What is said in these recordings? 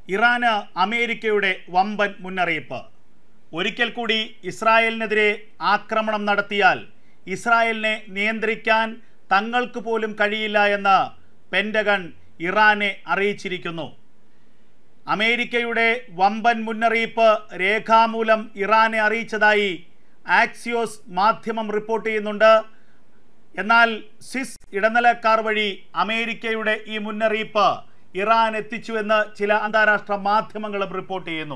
ഇറാന് അമേരിക്കയുടെ വമ്പൻ മുന്നറിയിപ്പ് ഒരിക്കൽ കൂടി ഇസ്രായേലിനെതിരെ ആക്രമണം നടത്തിയാൽ ഇസ്രായേലിനെ നിയന്ത്രിക്കാൻ തങ്ങൾക്ക് പോലും കഴിയില്ല എന്ന് പെൻറ്റഗൺ ഇറാനെ അറിയിച്ചിരിക്കുന്നു അമേരിക്കയുടെ വമ്പൻ മുന്നറിയിപ്പ് രേഖാമൂലം ഇറാനെ അറിയിച്ചതായി ആക്സിയോസ് മാധ്യമം റിപ്പോർട്ട് ചെയ്യുന്നുണ്ട് എന്നാൽ സ്വിസ് ഇടനിലക്കാർ വഴി അമേരിക്കയുടെ ഈ മുന്നറിയിപ്പ് ഇറാൻ എത്തിച്ചുവെന്ന് ചില അന്താരാഷ്ട്ര മാധ്യമങ്ങളും റിപ്പോർട്ട് ചെയ്യുന്നു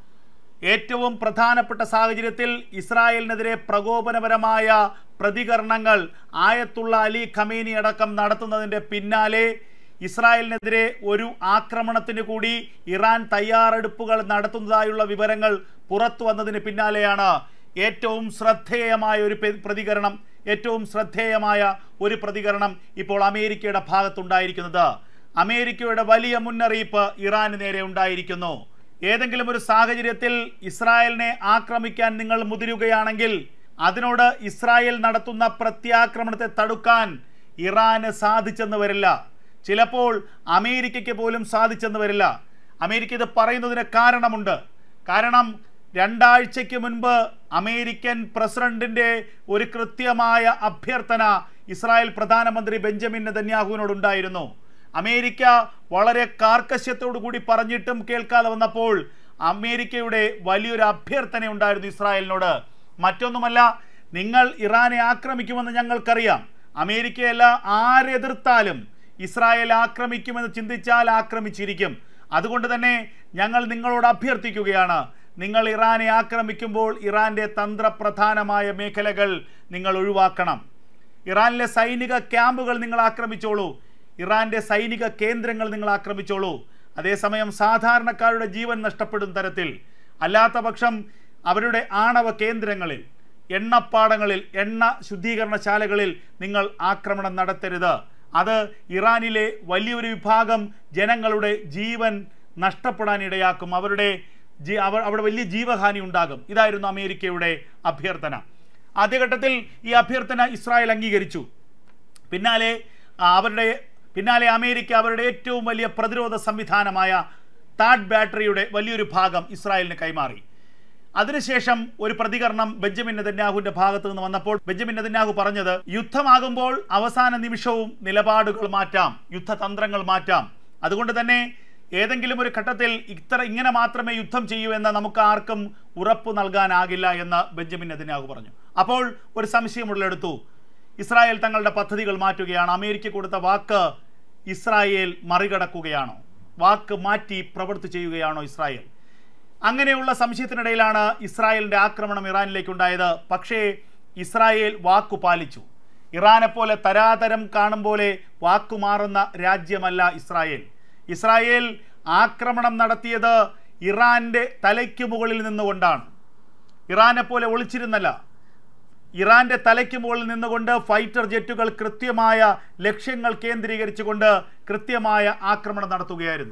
ഏറ്റവും പ്രധാനപ്പെട്ട സാഹചര്യത്തിൽ ഇസ്രായേലിനെതിരെ പ്രകോപനപരമായ പ്രതികരണങ്ങൾ ആയത്തുള്ള അലി ഖമേനി അടക്കം നടത്തുന്നതിൻ്റെ പിന്നാലെ ഇസ്രായേലിനെതിരെ ഒരു ആക്രമണത്തിന് കൂടി ഇറാൻ തയ്യാറെടുപ്പുകൾ നടത്തുന്നതായുള്ള വിവരങ്ങൾ പുറത്തു വന്നതിന് പിന്നാലെയാണ് ഏറ്റവും ശ്രദ്ധേയമായ ഒരു പെ- പ്രതികരണം ഏറ്റവും ശ്രദ്ധേയമായ ഒരു പ്രതികരണം ഇപ്പോൾ അമേരിക്കയുടെ ഭാഗത്തുണ്ടായിരിക്കുന്നത് അമേരിക്കയുടെ വലിയ മുന്നറിയിപ്പ് ഇറാന് നേരെ ഉണ്ടായിരിക്കുന്നു ഏതെങ്കിലും ഒരു സാഹചര്യത്തിൽ ഇസ്രായേലിനെ ആക്രമിക്കാൻ നിങ്ങൾ മുതിരുകയാണെങ്കിൽ അതിനോട് ഇസ്രായേൽ നടത്തുന്ന പ്രത്യാക്രമണത്തെ തടുക്കാൻ ഇറാന് സാധിച്ചെന്ന് വരില്ല ചിലപ്പോൾ അമേരിക്കയ്ക്ക് പോലും സാധിച്ചെന്ന് വരില്ല അമേരിക്ക ഇത് പറയുന്നതിന് കാരണമുണ്ട് കാരണം രണ്ടാഴ്ചയ്ക്ക് മുൻപ് അമേരിക്കൻ പ്രസിഡന്റിന്റെ ഒരു കൃത്യമായ അഭ്യർത്ഥന ഇസ്രായേൽ പ്രധാനമന്ത്രി ബെഞ്ചമിൻ നെതന്യാഹുവിനോടുണ്ടായിരുന്നു അമേരിക്ക വളരെ കാർക്കശ്യത്തോടു കൂടി പറഞ്ഞിട്ടും കേൾക്കാതെ വന്നപ്പോൾ അമേരിക്കയുടെ വലിയൊരു അഭ്യർത്ഥന ഉണ്ടായിരുന്നു ഇസ്രായേലിനോട് മറ്റൊന്നുമല്ല നിങ്ങൾ ഇറാനെ ആക്രമിക്കുമെന്ന് ഞങ്ങൾക്കറിയാം അമേരിക്കയല്ല ആരെതിർത്താലും ഇസ്രായേൽ ആക്രമിക്കുമെന്ന് ചിന്തിച്ചാൽ ആക്രമിച്ചിരിക്കും അതുകൊണ്ട് തന്നെ ഞങ്ങൾ നിങ്ങളോട് അഭ്യർത്ഥിക്കുകയാണ് നിങ്ങൾ ഇറാനെ ആക്രമിക്കുമ്പോൾ ഇറാന്റെ തന്ത്രപ്രധാനമായ മേഖലകൾ നിങ്ങൾ ഒഴിവാക്കണം ഇറാനിലെ സൈനിക ക്യാമ്പുകൾ നിങ്ങൾ ആക്രമിച്ചോളൂ ഇറാന്റെ സൈനിക കേന്ദ്രങ്ങൾ നിങ്ങൾ ആക്രമിച്ചോളൂ അതേസമയം സാധാരണക്കാരുടെ ജീവൻ നഷ്ടപ്പെടും തരത്തിൽ അല്ലാത്ത പക്ഷം അവരുടെ ആണവ കേന്ദ്രങ്ങളിൽ എണ്ണപ്പാടങ്ങളിൽ എണ്ണ ശുദ്ധീകരണശാലകളിൽ നിങ്ങൾ ആക്രമണം നടത്തരുത് അത് ഇറാനിലെ വലിയൊരു വിഭാഗം ജനങ്ങളുടെ ജീവൻ നഷ്ടപ്പെടാൻ ഇടയാക്കും അവരുടെ ജീ അവർ അവിടെ വലിയ ജീവഹാനി ഉണ്ടാകും ഇതായിരുന്നു അമേരിക്കയുടെ അഭ്യർത്ഥന ആദ്യഘട്ടത്തിൽ ഈ അഭ്യർത്ഥന ഇസ്രായേൽ അംഗീകരിച്ചു പിന്നാലെ ആ, അവരുടെ പിന്നാലെ അമേരിക്ക അവരുടെ ഏറ്റവും വലിയ പ്രതിരോധ സംവിധാനമായ താഡ് ബാറ്ററിയുടെ വലിയൊരു ഭാഗം ഇസ്രായേലിന് കൈമാറി അതിനുശേഷം ഒരു പ്രതികരണം ബെഞ്ചമിൻ നെതന്യാഹുവിന്റെ ഭാഗത്ത് നിന്ന് വന്നപ്പോൾ ബെഞ്ചമിൻ നെതന്യാഹു പറഞ്ഞത് യുദ്ധമാകുമ്പോൾ അവസാന നിമിഷവും നിലപാടുകൾ മാറ്റാം യുദ്ധതന്ത്രങ്ങൾ മാറ്റാം അതുകൊണ്ട് തന്നെ ഏതെങ്കിലും ഒരു ഘട്ടത്തിൽ ഇത്ര ഇങ്ങനെ മാത്രമേ യുദ്ധം ചെയ്യൂ എന്ന് നമുക്ക് ആർക്കും ഉറപ്പ് നൽകാനാകില്ല എന്ന് ബെഞ്ചമിൻ നെതന്യാഹു പറഞ്ഞു അപ്പോൾ ഒരു സംശയം ഉള്ളെടുത്തു ഇസ്രായേൽ തങ്ങളുടെ പദ്ധതികൾ മാറ്റുകയാണ് അമേരിക്ക കൊടുത്ത വാക്ക് ഇസ്രായേൽ മറികടക്കുകയാണോ വാക്ക് മാറ്റി പ്രവൃത്തി ചെയ്യുകയാണോ ഇസ്രായേൽ അങ്ങനെയുള്ള സംശയത്തിനിടയിലാണ് ഇസ്രായേലിന്റെ ആക്രമണം ഇറാനിലേക്ക് ഉണ്ടായത് പക്ഷേ ഇസ്രായേൽ വാക്കു പാലിച്ചു ഇറാനെ പോലെ തരാതരം കാണും പോലെ വാക്കുമാറുന്ന രാജ്യമല്ല ഇസ്രായേൽ ഇസ്രായേൽ ആക്രമണം നടത്തിയത് ഇറാന്റെ തലയ്ക്ക് മുകളിൽ നിന്നുകൊണ്ടാണ് ഇറാനെ പോലെ ഒളിച്ചിരുന്നല്ല ഇറാന്റെ തലയ്ക്ക് മുകളിൽ നിന്നുകൊണ്ട് ഫൈറ്റർ ജെറ്റുകൾ കൃത്യമായ ലക്ഷ്യങ്ങൾ കേന്ദ്രീകരിച്ചുകൊണ്ട് കൃത്യമായ ആക്രമണം നടത്തുകയായിരുന്നു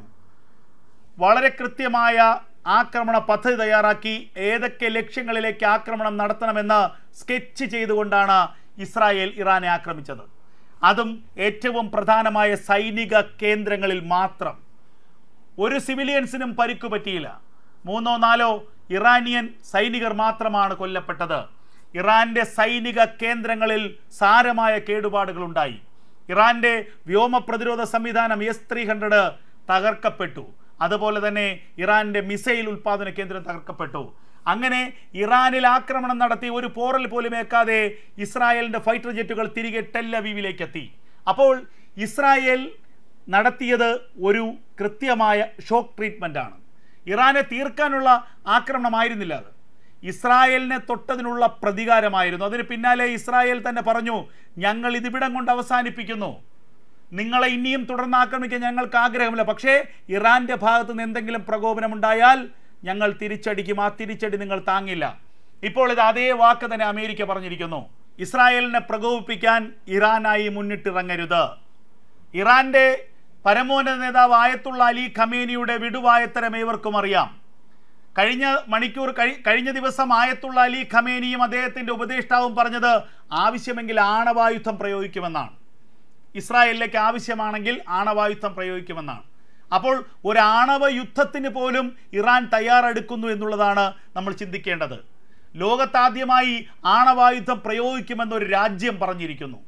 വളരെ കൃത്യമായ ആക്രമണ പദ്ധതി തയ്യാറാക്കി ഏതൊക്കെ ലക്ഷ്യങ്ങളിലേക്ക് ആക്രമണം നടത്തണമെന്ന് സ്കെച്ച് ചെയ്തുകൊണ്ടാണ് ഇസ്രായേൽ ഇറാനെ ആക്രമിച്ചത് അതും ഏറ്റവും പ്രധാനമായ സൈനിക കേന്ദ്രങ്ങളിൽ മാത്രം ഒരു സിവിലിയൻസിനും പരിക്കു പറ്റിയില്ല മൂന്നോ നാലോ ഇറാനിയൻ സൈനികർ മാത്രമാണ് കൊല്ലപ്പെട്ടത് ഇറാന്റെ സൈനിക കേന്ദ്രങ്ങളിൽ സാരമായ കേടുപാടുകൾ ഉണ്ടായി ഇറാന്റെ വ്യോമ പ്രതിരോധ സംവിധാനം എസ് ത്രീ ഹൺഡ്രഡ് തകർക്കപ്പെട്ടു അതുപോലെ തന്നെ ഇറാന്റെ മിസൈൽ ഉൽപാദന കേന്ദ്രം തകർക്കപ്പെട്ടു അങ്ങനെ ഇറാനിൽ ആക്രമണം നടത്തി ഒരു പോറൽ പോലും ഏക്കാതെ ഇസ്രായേലിന്റെ ഫൈറ്റർ ജെറ്റുകൾ തിരികെ ടെല്ലവീവിലേക്ക് എത്തി അപ്പോൾ ഇസ്രായേൽ നടത്തിയത് ഒരു കൃത്യമായ ഷോക്ക് ട്രീറ്റ്മെൻ്റ് ആണ് ഇറാനെ തീർക്കാനുള്ള ആക്രമണമായിരുന്നില്ല അത് ഇസ്രായേലിനെ തൊട്ടതിനുള്ള പ്രതികാരമായിരുന്നു അതിന് പിന്നാലെ ഇസ്രായേൽ തന്നെ പറഞ്ഞു ഞങ്ങൾ ഇതിവിടം കൊണ്ട് അവസാനിപ്പിക്കുന്നു നിങ്ങളെ ഇനിയും തുടർന്ന് ആക്രമിക്കാൻ ഞങ്ങൾക്ക് ആഗ്രഹമില്ല പക്ഷേ ഇറാന്റെ ഭാഗത്തു നിന്ന് എന്തെങ്കിലും പ്രകോപനമുണ്ടായാൽ ഞങ്ങൾ തിരിച്ചടിക്കും ആ തിരിച്ചടി നിങ്ങൾ താങ്ങില്ല ഇപ്പോൾ ഇത് അതേ വാക്ക് തന്നെ അമേരിക്ക പറഞ്ഞിരിക്കുന്നു ഇസ്രായേലിനെ പ്രകോപിപ്പിക്കാൻ ഇറാനായി മുന്നിട്ടിറങ്ങരുത് ഇറാന്റെ പരമോന്നത നേതാവ് ആയത്തുള്ള അലി ഖമേനിയുടെ വിടുവായത്തരം ഏവർക്കും അറിയാം കഴിഞ്ഞ മണിക്കൂർ കഴി- കഴിഞ്ഞ ദിവസം ആയത്തുള്ള അലി ഖമേനിയും അദ്ദേഹത്തിന്റെ ഉപദേഷ്ടാവും പറഞ്ഞത് ആവശ്യമെങ്കിൽ ആണവായുധം പ്രയോഗിക്കുമെന്നാണ് ഇസ്രായേലിലേക്ക് ആവശ്യമാണെങ്കിൽ ആണവായുധം പ്രയോഗിക്കുമെന്നാണ് അപ്പോൾ ഒരു ആണവ യുദ്ധത്തിന് പോലും ഇറാൻ തയ്യാറെടുക്കുന്നു എന്നുള്ളതാണ് നമ്മൾ ചിന്തിക്കേണ്ടത് ലോകത്താദ്യമായി ആണവായുധം പ്രയോഗിക്കുമെന്നൊരു രാജ്യം പറഞ്ഞിരിക്കുന്നു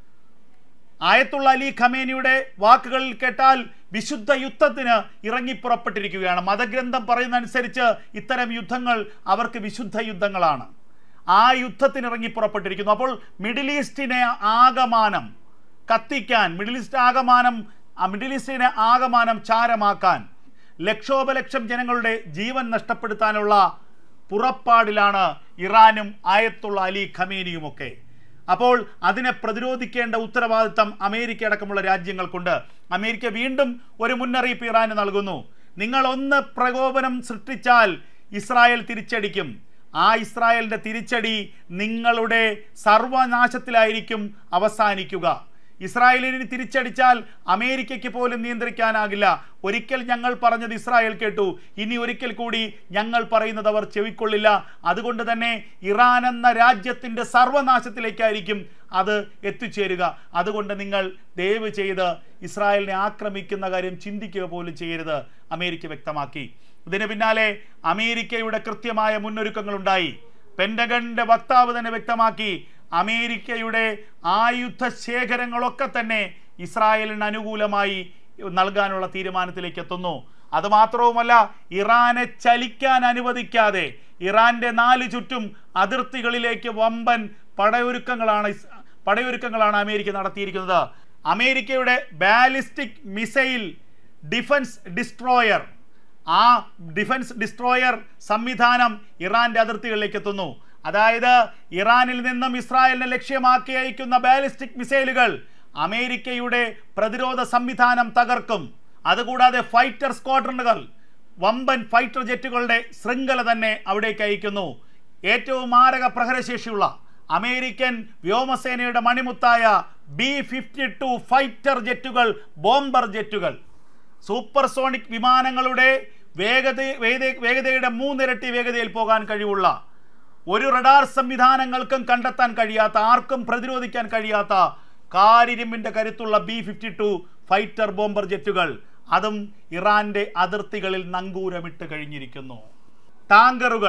ആയത്തുള്ള അലി ഖമേനിയുടെ വാക്കുകളിൽ കേട്ടാൽ വിശുദ്ധ യുദ്ധത്തിന് ഇറങ്ങിപ്പുറപ്പെട്ടിരിക്കുകയാണ് മതഗ്രന്ഥം പറയുന്ന അനുസരിച്ച് ഇത്തരം യുദ്ധങ്ങൾ അവർക്ക് വിശുദ്ധ യുദ്ധങ്ങളാണ് ആ യുദ്ധത്തിന് ഇറങ്ങിപ്പുറപ്പെട്ടിരിക്കുന്നു അപ്പോൾ മിഡിൽ ഈസ്റ്റിനെ ആകമാനം കത്തിക്കാൻ മിഡിൽ ഈസ്റ്റ് ആകമാനം ആ മിഡിൽ ഈസ്റ്റിനെ ആകമാനം ചാരമാക്കാൻ ലക്ഷോപലക്ഷം ജനങ്ങളുടെ ജീവൻ നഷ്ടപ്പെടുത്താനുള്ള പുറപ്പാടിലാണ് ഇറാനും ആയത്തുള്ള അലി ഖമേനിയുമൊക്കെ അപ്പോൾ അതിനെ പ്രതിരോധിക്കേണ്ട ഉത്തരവാദിത്തം അമേരിക്ക അടക്കമുള്ള രാജ്യങ്ങൾക്കുണ്ട് അമേരിക്ക വീണ്ടും ഒരു മുന്നറിയിപ്പ് ഇറാന് നൽകുന്നു നിങ്ങൾ ഒന്ന് പ്രകോപനം സൃഷ്ടിച്ചാൽ ഇസ്രായേൽ തിരിച്ചടിക്കും ആ ഇസ്രായേലിൻ്റെ തിരിച്ചടി നിങ്ങളുടെ സർവനാശത്തിലായിരിക്കും അവസാനിക്കുക ഇസ്രായേലിന് തിരിച്ചടിച്ചാൽ അമേരിക്കയ്ക്ക് പോലും നിയന്ത്രിക്കാനാകില്ല ഒരിക്കൽ ഞങ്ങൾ പറഞ്ഞത് ഇസ്രായേൽ കേട്ടു ഇനി ഒരിക്കൽ കൂടി ഞങ്ങൾ പറയുന്നത് അവർ ചെവിക്കൊള്ളില്ല അതുകൊണ്ട് തന്നെ ഇറാൻ എന്ന രാജ്യത്തിൻ്റെ സർവനാശത്തിലേക്കായിരിക്കും അത് എത്തിച്ചേരുക അതുകൊണ്ട് നിങ്ങൾ ദയവ് ചെയ്ത് ഇസ്രായേലിനെ ആക്രമിക്കുന്ന കാര്യം ചിന്തിക്കുക പോലും ചെയ്യരുത് അമേരിക്ക വ്യക്തമാക്കി ഇതിന് പിന്നാലെ അമേരിക്കയുടെ കൃത്യമായ മുന്നൊരുക്കങ്ങളുണ്ടായി പെൻഡഗണിന്റെ വക്താവ് തന്നെ വ്യക്തമാക്കി അമേരിക്കയുടെ ആയുധ ശേഖരങ്ങളൊക്കെ തന്നെ ഇസ്രായേലിന് അനുകൂലമായി നൽകാനുള്ള തീരുമാനത്തിലേക്ക് എത്തുന്നു അതുമാത്രവുമല്ല ഇറാനെ ചലിക്കാൻ അനുവദിക്കാതെ ഇറാന്റെ നാല് ചുറ്റും അതിർത്തികളിലേക്ക് വമ്പൻ പടയൊരുക്കങ്ങളാണ് ഇസ്- പടയൊരുക്കങ്ങളാണ് അമേരിക്ക നടത്തിയിരിക്കുന്നത് അമേരിക്കയുടെ ബാലിസ്റ്റിക് മിസൈൽ ഡിഫൻസ് ഡിസ്ട്രോയർ ആ ഡിഫൻസ് ഡിസ്ട്രോയർ സംവിധാനം ഇറാന്റെ അതിർത്തികളിലേക്ക് എത്തുന്നു അതായത് ഇറാനിൽ നിന്നും ഇസ്രായേലിനെ ലക്ഷ്യമാക്കി അയക്കുന്ന ബാലിസ്റ്റിക് മിസൈലുകൾ അമേരിക്കയുടെ പ്രതിരോധ സംവിധാനം തകർക്കും അതുകൂടാതെ ഫൈറ്റർ സ്ക്വാഡ്രണുകൾ വമ്പൻ ഫൈറ്റർ ജെറ്റുകളുടെ ശൃംഖല തന്നെ അവിടേക്ക് അയക്കുന്നു ഏറ്റവും മാരക പ്രഹരശേഷിയുള്ള അമേരിക്കൻ വ്യോമസേനയുടെ മണിമുത്തായ ബി ഫിഫ്റ്റി ടു ഫൈറ്റർ ജെറ്റുകൾ ബോംബർ ജെറ്റുകൾ സൂപ്പർസോണിക് വിമാനങ്ങളുടെ വേഗത വേഗത- വേഗതയുടെ മൂന്നിരട്ടി വേഗതയിൽ പോകാൻ കഴിവുള്ള ഒരു റഡാർ സംവിധാനങ്ങൾക്കും കണ്ടെത്താൻ കഴിയാത്ത ആർക്കും പ്രതിരോധിക്കാൻ കഴിയാത്ത കാരിരുമ്പിന്റെ കരുത്തുള്ള B fifty two fighter bomber ജെറ്റുകൾ അതും ഇറാന്റെ അതിർത്തികളിൽ നങ്കൂരമിട്ട് കഴിഞ്ഞിരിക്കുന്നു ടാങ്കറുകൾ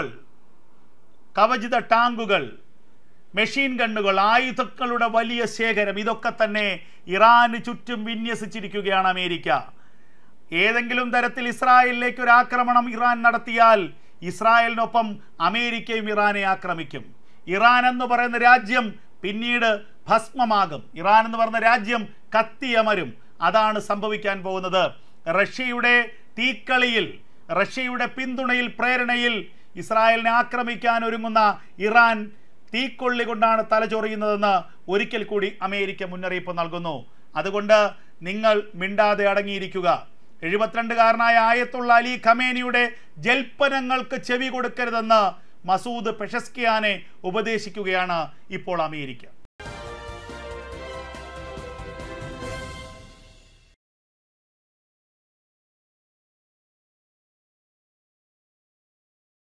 കവചിത ടാങ്കുകൾ മെഷീൻ ഗണ്ണുകൾ ആയുധങ്ങളുടെ വലിയ ശേഖരം ഇതൊക്കെ തന്നെ ഇറാന് ചുറ്റും വിന്യസിച്ചിരിക്കുകയാണ് അമേരിക്ക ഏതെങ്കിലും തരത്തിൽ ഇസ്രായേലിലേക്ക് ഒരു ആക്രമണം ഇറാൻ നടത്തിയാൽ ഇസ്രായേലിനൊപ്പം അമേരിക്കയും ഇറാനെ ആക്രമിക്കും ഇറാൻ എന്ന് പറയുന്ന രാജ്യം പിന്നീട് ഭസ്മമാകും ഇറാൻ എന്ന് പറയുന്ന രാജ്യം കത്തിയമരും അതാണ് സംഭവിക്കാൻ പോകുന്നത് റഷ്യയുടെ തീക്കളിയിൽ റഷ്യയുടെ പിന്തുണയിൽ പ്രേരണയിൽ ഇസ്രായേലിനെ ആക്രമിക്കാൻ ഒരുങ്ങുന്ന ഇറാൻ തീക്കൊള്ളി കൊണ്ടാണ് തലചൊറിയുന്നതെന്ന് ഒരിക്കൽ കൂടി അമേരിക്ക മുന്നറിയിപ്പ് നൽകുന്നു അതുകൊണ്ട് നിങ്ങൾ മിണ്ടാതെ അടങ്ങിയിരിക്കുക എഴുപത്തിരണ്ടുകാരനായ ആയത്തുള്ള അലി ഖമേനിയുടെ ജൽപ്പനങ്ങൾക്ക് ചെവി കൊടുക്കരുതെന്ന് മസൂദ് പെഷസ്കിയാനെ ഉപദേശിക്കുകയാണ് ഇപ്പോൾ അമേരിക്ക